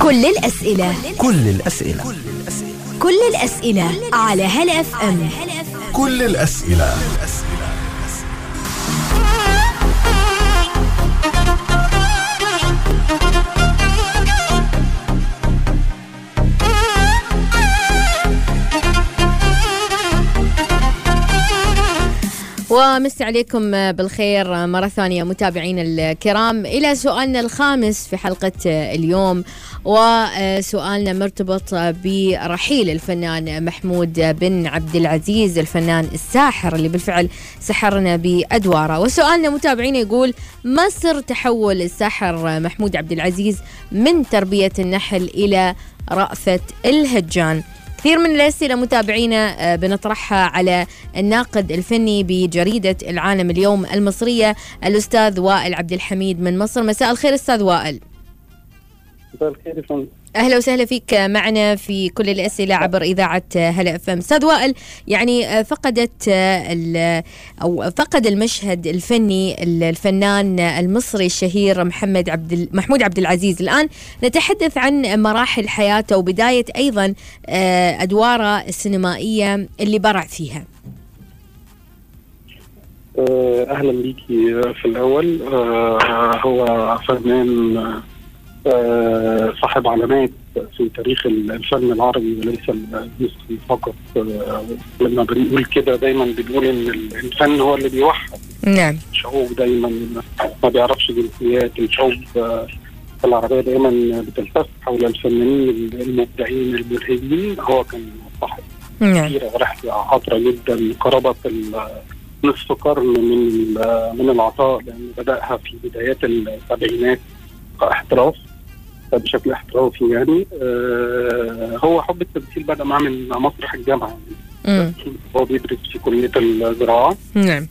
كل الأسئلة كل الأسئلة كل الأسئلة على هلا اف ام كل الأسئلة ومسي عليكم بالخير مرة ثانية متابعين الكرام إلى سؤالنا الخامس في حلقة اليوم وسؤالنا مرتبط برحيل الفنان محمود بن عبد العزيز الفنان الساحر اللي بالفعل سحرنا بأدواره وسؤالنا متابعين يقول ما سر تحول الساحر محمود عبد العزيز من تربية النحل إلى رأفة الهجان كثير من الأسئلة متابعينا آه، بنطرحها على الناقد الفني بجريدة العالم اليوم المصرية الأستاذ وائل عبد الحميد من مصر مساء الخير أستاذ وائل مساء الخير يا فندم اهلا وسهلا فيك معنا في كل الاسئله عبر اذاعه هلا اف ام استاذ وائل يعني فقدت ال- او فقد المشهد الفني الفنان المصري الشهير محمد عبد ال- محمود عبد العزيز الان نتحدث عن مراحل حياته وبدايه ايضا آه، ادواره السينمائيه اللي برع فيها آه، اهلا بيكي في الاول آه، هو فنان آه، صاحب علامات في تاريخ الفن العربي وليس المصري فقط آه، لما بنقول كده دايما بنقول ان الفن هو اللي بيوحد نعم الشعوب دايما ما بيعرفش جنسيات الشعوب آه، العربيه دايما بتلتف حول الفنانين المبدعين الملهمين هو كان صاحب نعم كبيره ورحله عطره جدا قرابه ال- نصف قرن من ال- من العطاء لان بداها في بدايات السبعينات كاحتراف بشكل احترافي يعني آه، هو حب التمثيل بدا معاه من مسرح الجامعه مم. هو بيدرس في كليه الزراعه نعم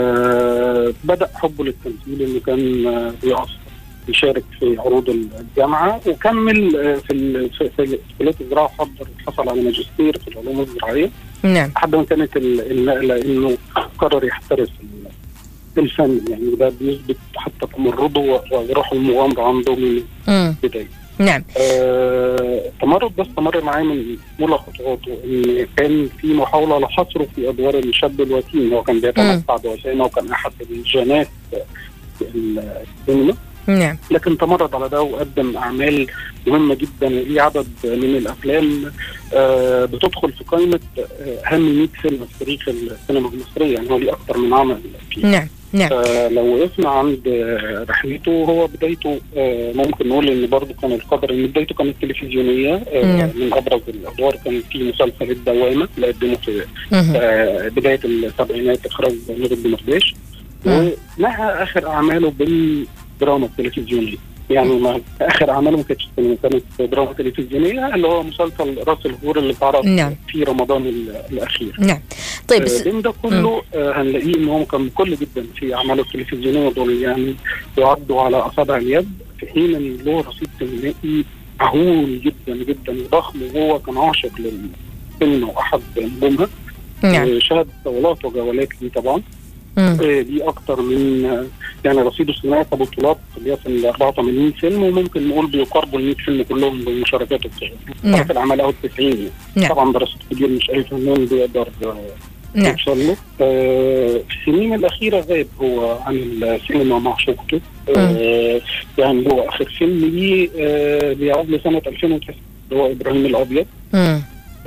آه، بدا حبه للتمثيل انه كان آه، بيقف يشارك في عروض الجامعه وكمل آه، في ال- في في كليه الزراعه وحضر حصل على ماجستير في العلوم الزراعيه نعم لحد ما كانت ال- النقله انه قرر يحترف ال- الفن يعني ده بيثبت حتى تمرده وروح المغامره عنده من مم. البدايه. نعم آه، التمرد ده استمر معاه من اولى خطواته ان كان في محاوله لحصره في ادوار الشاب الوسيم هو كان بيتمتع بوسامه وكان احد الجانات في السينما نعم لكن تمرد على ده وقدم اعمال مهمه جدا وليه عدد من الافلام آه، بتدخل في قائمه آه، اهم 100 فيلم في تاريخ السينما المصريه يعني هو ليه اكثر من عمل فيه نعم نعم آه، لو وقفنا عند آه، رحلته هو بدايته آه، ممكن نقول ان برضه كان القدر ان بدايته كانت تلفزيونيه آه، نعم. من ابرز الادوار كان في مسلسل الدوامه اللي قدمه في مهم. آه، بدايه السبعينات اخراج نور الدمرداش مم. ونهى اخر اعماله بالدراما التلفزيونيه يعني ما اخر اعماله ما كانتش سينما كانت دراما تلفزيونيه اللي هو مسلسل راس الغور اللي اتعرض نعم. في رمضان ال- الاخير نعم طيب آه، س- بين ده كله آه، هنلاقيه ان هو كان مقل جدا في اعماله التلفزيونيه دول يعني يعدوا على اصابع اليد في حين ان له رصيد سينمائي مهول جدا جدا وضخم وهو كان عاشق للسينما واحد نجومها نعم آه، شهد صولات وجولات ليه طبعا مم. آه، دي اكتر من آه، يعني رصيده السينمائي كبطولات بيصل ل 84 فيلم وممكن نقول بيقاربوا ال 100 فيلم كلهم بالمشاركات الصغيره نعم. في الاعمال او ال 90 يعني. نعم. طبعا ده رصيد كبير مش اي فنان بيقدر آه، نعم يوصل له آه، في السنين الاخيره غاب هو عن السينما مع شوكته آه، يعني هو اخر فيلم ليه آه، بيعود لسنه 2009 اللي هو ابراهيم الابيض مم.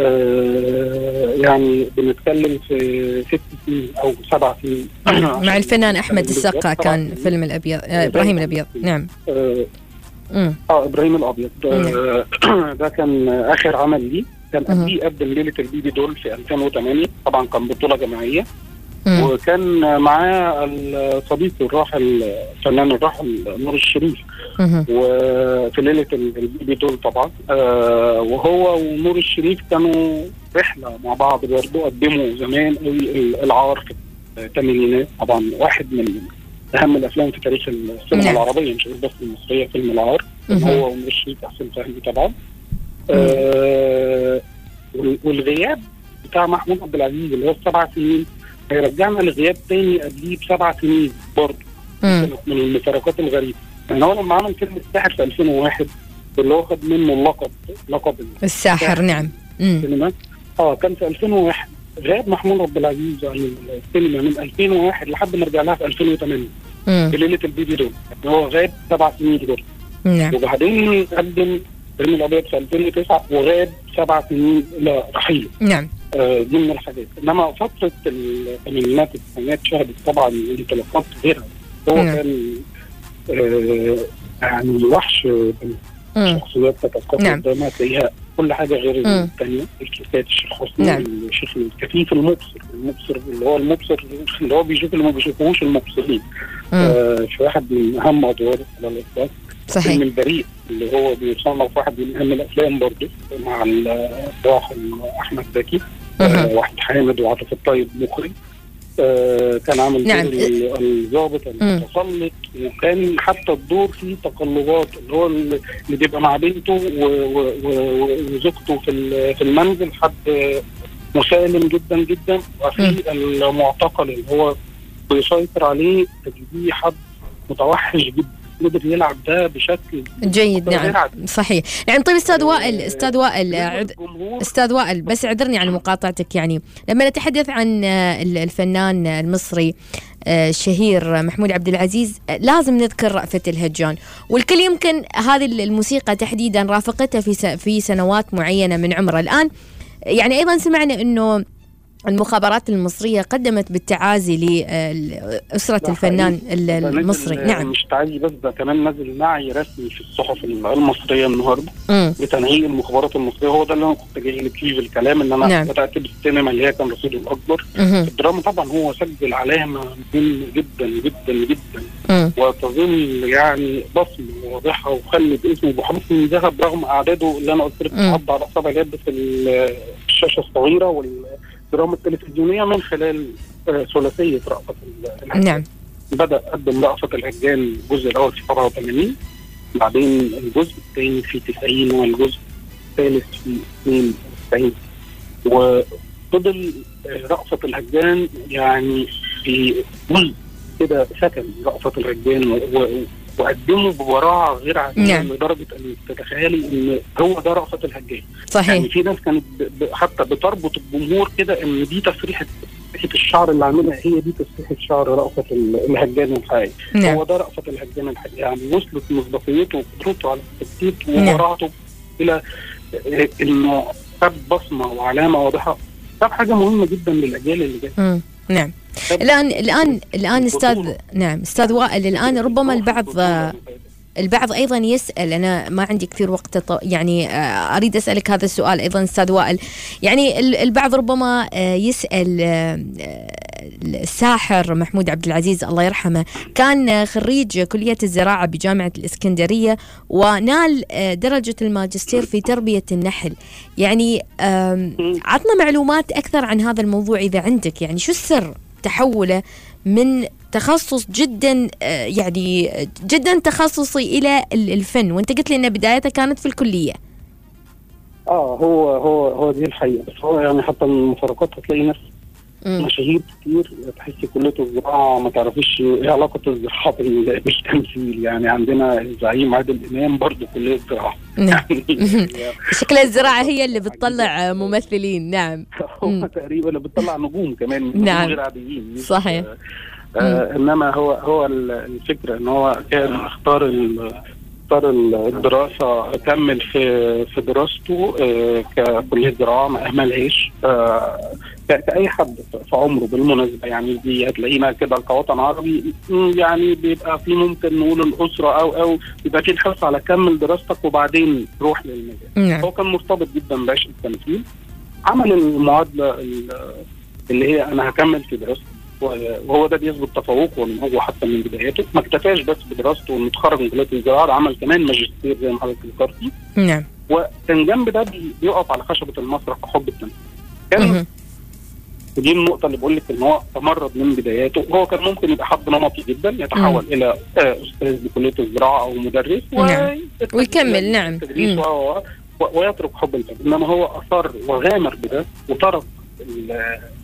آه، يعني بنتكلم في ست سنين او سبع سنين مع الفنان احمد بالظبط، السقا سبع كان سنين. فيلم الابيض آه، ابراهيم الابيض نعم اه مم. آه، ابراهيم الابيض آه، ده كان اخر عمل ليه كان مهم. قبليه قدم ليله البيبي دول في 2008 طبعا كان بطوله جماعيه مم. وكان معاه الصديق الراحل الفنان الراحل نور الشريف مهم. وفي ليله البيبي دول طبعا آه وهو ونور الشريف كانوا رحله مع بعض برضه قدموا زمان قوي العار في الثمانينات طبعا واحد من اهم الافلام في تاريخ السينما نعم. العربيه مش بس المصريه فيلم العار مهم. هو ونور الشريف احسن فهمي طبعا آه وال- والغياب بتاع محمود عبد العزيز اللي هو السبع سنين هيرجعنا لغياب تاني قبليه بسبع سنين برضه مم. كانت من المفارقات الغريبه يعني هو لما عمل فيلم الساحر في 2001 اللي هو خد منه اللقب لقب الساحر نعم مم. السينما اه كان في 2001 غاب محمود عبد العزيز عن السينما من 2001 لحد ما رجع لها في 2008 مم. في ليله البيبي دول يعني هو غاب سبع سنين دول نعم وبعدين قدم فيلم الابيض في 2009 وغاب سبع سنين الى رحيله نعم آه، دي من الحاجات انما فتره الثمانينات التسعينات شهدت طبعا انطلاقات غيرها هو نعم. كان آه، يعني وحش مم. شخصيات تتسقط نعم. قدامها تلاقيها كل حاجه غير مم. الثانيه الكيسات الشيخ حسني نعم. الشيخ الكفيف المبصر المبصر اللي هو المبصر اللي هو بيشوف اللي ما بيشوفوش المبصرين مم. آه في واحد من اهم ادواره على الاطلاق فيلم صحيح البريء اللي هو بيصنف واحد من اهم الافلام برضه مع الراحل احمد زكي آه مهم. واحد حامد وعاطف الطيب مخرج آه كان عامل نعم. دور ال- الضابط المتسلط وكان حتى الدور فيه تقلبات اللي هو اللي بيبقى مع بنته و- و- و- وزوجته في ال- في المنزل حد مسالم جدا جدا وفي المعتقل اللي هو بيسيطر عليه تجديه حد متوحش جدا قدر يلعب ده بشكل جيد غير نعم عادي. صحيح يعني طيب استاذ وائل استاذ وائل بالنسبة عد- للجمهور، استاذ وائل بس اعذرني عن مقاطعتك يعني لما نتحدث عن آه، ال- الفنان المصري آه، الشهير محمود عبد العزيز آه، لازم نذكر رأفت الهجان والكل يمكن هذه الموسيقى تحديدا رافقته في س- في سنوات معينه من عمره الان يعني ايضا سمعنا انه المخابرات المصرية قدمت بالتعازي لأسرة ده الفنان حقيقي. ال- ده نزل- المصري نعم مش تعالي بس ده كمان نزل نعي رسمي في الصحف المصريه النهارده مم. بتنهيج المخابرات المصريه هو ده اللي انا كنت جاي لك فيه في الكلام ان انا نعم. بدات بالسينما اللي هي كان رصيده الاكبر مهم. الدراما طبعا هو سجل علامه مهمه جدا جدا جدا مم. وتظل يعني بصمه واضحه وخلد اسمه بحروف من ذهب رغم اعداده اللي انا قلت لك مم. تعدى على اصابع اليد في ال- الشاشه الصغيره والدراما التلفزيونيه من خلال آه، ثلاثيه رأفت الهجان. نعم بدا قدم رأفت الهجان الجزء الاول في 87 بعدين الجزء الثاني في 90 والجزء الثالث في 92 وفضل آه، رأفت الهجان يعني في جزء كده سكن رأفت الهجان و- و- وقدمه ببراعه غير عاديه نعم. لدرجه ان تتخيلي ان هو ده رأفت الهجان صحيح يعني في ناس كانت ب- ب- حتى بتربط الجمهور كده ان دي تسريحه تسريحه الشعر اللي عاملها هي دي تسريحه شعر رأفت ال- الهجان الحقيقي نعم هو ده رأفت الهجان الحقيقي يعني وصلت مصداقيته وقدرته على التثبيت نعم. وبراعته الى آه، انه ساب بصمه وعلامه واضحه ساب حاجه مهمه جدا للاجيال اللي جايه مم. نعم ساب الان الان الان استاذ البطولة. نعم استاذ وائل الان ربما البعض البطولة. البعض ايضا يسال انا ما عندي كثير وقت ط- يعني آه، اريد اسالك هذا السؤال ايضا استاذ وائل يعني ال- البعض ربما آه، يسال آه، آه، الساحر محمود عبد العزيز الله يرحمه كان آه، خريج كليه الزراعه بجامعه الاسكندريه ونال آه، درجه الماجستير في تربيه النحل يعني آم، مم. عطنا معلومات اكثر عن هذا الموضوع اذا عندك يعني شو السر تحوله من تخصص جدا آه، يعني جدا تخصصي الى ال- الفن وانت قلت لي ان بدايته كانت في الكليه اه هو هو هو دي الحقيقه بس هو يعني حتى من المفارقات هتلاقي ناس مم. مشاهير كتير تحسي كليه الزراعه ما تعرفيش ايه علاقه الزراعه بال- بالتمثيل يعني عندنا الزعيم عادل امام برضه كليه زراعه نعم. يعني شكل الزراعه هي اللي بتطلع آه، ممثلين نعم هو مم. تقريبا اللي بتطلع نجوم كمان نجوم نعم. غير عاديين مش- صحيح. آه انما هو هو ال- الفكره ان هو كان اختار ال- اختار ال- الدراسه كمل في في دراسته آه ككليه زراعه ما اهملهاش آه ك- كاي حد في عمره بالمناسبه يعني دي هتلاقينا كده كوطن عربي م، يعني بيبقى في ممكن نقول الاسره او او يبقى في الحرص على كمل دراستك وبعدين روح للمجال نعم هو كان مرتبط جدا بعشق التمثيل عمل المعادله ال- اللي هي انا هكمل في دراستي وهو ده بيثبت تفوقه من هو حتى من بداياته ما اكتفاش بس بدراسته وانه اتخرج من كليه الزراعه عمل كمان ماجستير زي ما حضرتك ذكرتي نعم وكان جنب ده بي- بيقف على خشبه المسرح وحب التمثيل كان مهم. ودي النقطة اللي بقول لك إن هو تمرد من بداياته، هو كان ممكن يبقى حد نمطي جدا يتحول إلى آه، أستاذ بكلية الزراعة أو مدرس نعم. ويكمل، نعم. التدريس مم. و- و- ويترك حب الفن، إنما هو أصر وغامر بده وترك ال-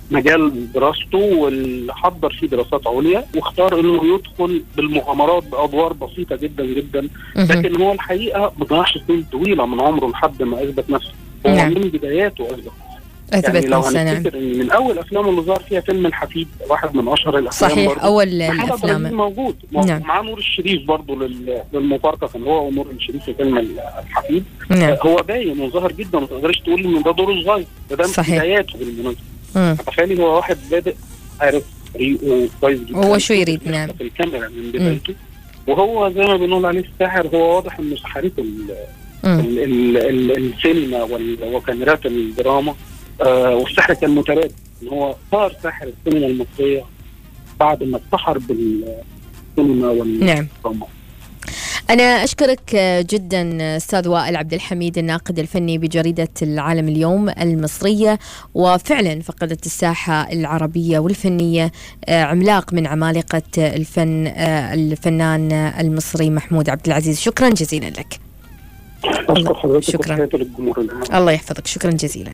مجال دراسته واللي حضر فيه دراسات عليا واختار انه يدخل بالمغامرات بادوار بسيطه جدا جدا مهم. لكن هو الحقيقه ما ضيعش سنين طويله من عمره لحد ما اثبت نفسه هو نعم. من بداياته اثبت اثبت يعني لو نفسه نعم هنفتكر ان من اول افلامه اللي ظهر فيها فيلم الحفيد واحد من اشهر الافلام صحيح برضه. اول محمد الافلام إبراهيم موجود نعم. معاه نور الشريف برضه لل- للمفارقه كان هو ونور الشريف في فيلم الحفيد نعم هو باين وظاهر جدا ما تقدرش تقول ان ده دوره صغير ده ده من صحيح. بداياته بالمناسبه مم. تخيلي هو واحد بادئ عارف طريقه كويس جدا هو شو يريد، نعم. في الكاميرا من بدايته وهو زي ما بنقول عليه الساحر هو واضح انه سحرته ال- مم. ال- ال- ال- السينما وال- وكاميرات الدراما آه والسحر كان متبادل ان هو صار ساحر السينما المصريه بعد ما اتسحر بالسينما نعم والدراما أنا أشكرك جدا أستاذ وائل عبد الحميد الناقد الفني بجريدة العالم اليوم المصرية وفعلا فقدت الساحة العربية والفنية آه، عملاق من عمالقة الفن آه، الفنان المصري محمود عبد العزيز شكرا جزيلا لك اشكر حضرتك شكراً. وتحياتي للجمهور الإعلامي. الله يحفظك شكرا جزيلا